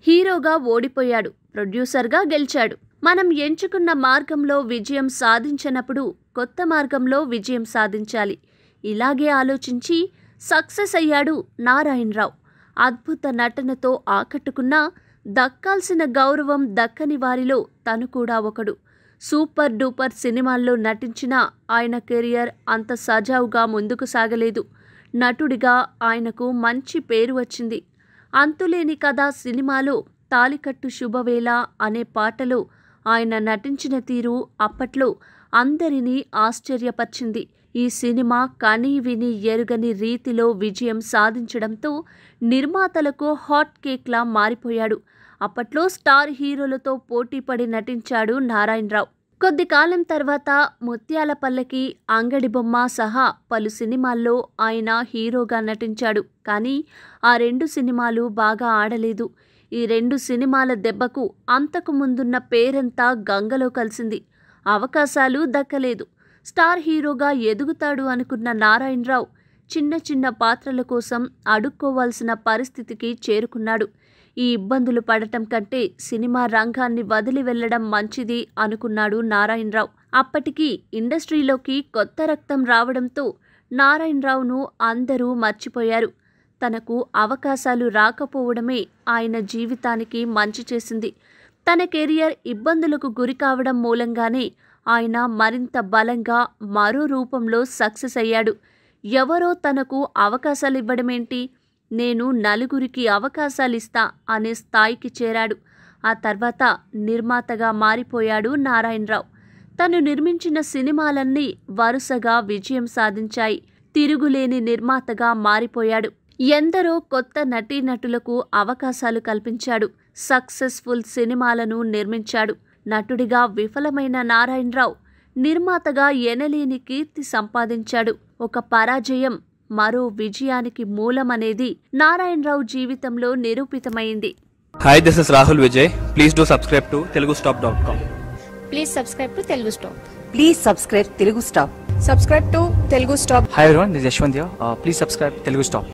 హీరోగా ఓడిపోయాడు ప్రొడ్యూసర్గా గెలిచాడు మనం ఎంచుకున్న మార్గంలో విజయం సాధించనప్పుడు కొత్త మార్గంలో విజయం సాధించాలి ఇలాగే ఆలోచించి సక్సెస్ అయ్యాడు నారాయణరావు అద్భుత నటనతో ఆకట్టుకున్న దక్కాల్సిన గౌరవం దక్కని వారిలో తను కూడా ఒకడు సూపర్ డూపర్ సినిమాల్లో నటించిన ఆయన కెరియర్ అంత సజావుగా ముందుకు సాగలేదు నటుడిగా ఆయనకు మంచి పేరు వచ్చింది అంతులేని కథ సినిమాలో తాలికట్టు శుభవేళ అనే పాటలో ఆయన నటించిన తీరు అప్పట్లో అందరినీ ఆశ్చర్యపరిచింది ఈ సినిమా కని విని ఎరుగని రీతిలో విజయం సాధించడంతో నిర్మాతలకు హాట్ కేక్లా మారిపోయాడు అప్పట్లో స్టార్ హీరోలతో పోటీపడి నటించాడు నారాయణరావు కొద్ది కాలం తర్వాత ముత్యాల పల్లకి అంగడి బొమ్మ సహా పలు సినిమాల్లో ఆయన హీరోగా నటించాడు కానీ ఆ రెండు సినిమాలు బాగా ఆడలేదు ఈ రెండు సినిమాల దెబ్బకు అంతకు ముందున్న పేరంతా గంగలో కలిసింది అవకాశాలు దక్కలేదు స్టార్ హీరోగా ఎదుగుతాడు అనుకున్న నారాయణరావు చిన్న చిన్న పాత్రల కోసం అడుక్కోవాల్సిన పరిస్థితికి చేరుకున్నాడు ఈ ఇబ్బందులు పడటం కంటే సినిమా రంగాన్ని వదిలి వెళ్లడం మంచిది అనుకున్నాడు నారాయణరావు అప్పటికి ఇండస్ట్రీలోకి కొత్త రక్తం రావడంతో నారాయణరావును అందరూ మర్చిపోయారు తనకు అవకాశాలు రాకపోవడమే ఆయన జీవితానికి మంచి చేసింది తన కెరియర్ ఇబ్బందులకు గురి కావడం మూలంగానే ఆయన మరింత బలంగా మరో రూపంలో సక్సెస్ అయ్యాడు ఎవరో తనకు అవకాశాలు ఇవ్వడమేంటి నేను నలుగురికి అవకాశాలిస్తా అనే స్థాయికి చేరాడు ఆ తర్వాత నిర్మాతగా మారిపోయాడు నారాయణరావు తను నిర్మించిన సినిమాలన్నీ వరుసగా విజయం సాధించాయి తిరుగులేని నిర్మాతగా మారిపోయాడు ఎందరో కొత్త నటీనటులకు అవకాశాలు కల్పించాడు సక్సెస్ఫుల్ సినిమాలను నిర్మించాడు నటుడిగా విఫలమైన నారాయణరావు నిర్మాతగా ఎనలేని కీర్తి సంపాదించాడు ఒక పరాజయం మరో విజయానికి మూలమనేది నారాయణరావు జీవితంలో నిరూపితమైంది Hi, this is Rahul Vijay. Please do subscribe to telugustop.com. Please subscribe to Telugu stop please subscribe Telugu stop subscribe to Telugu stop Hi everyone, this is Yashwant here. Uh, please subscribe Telugu Stop.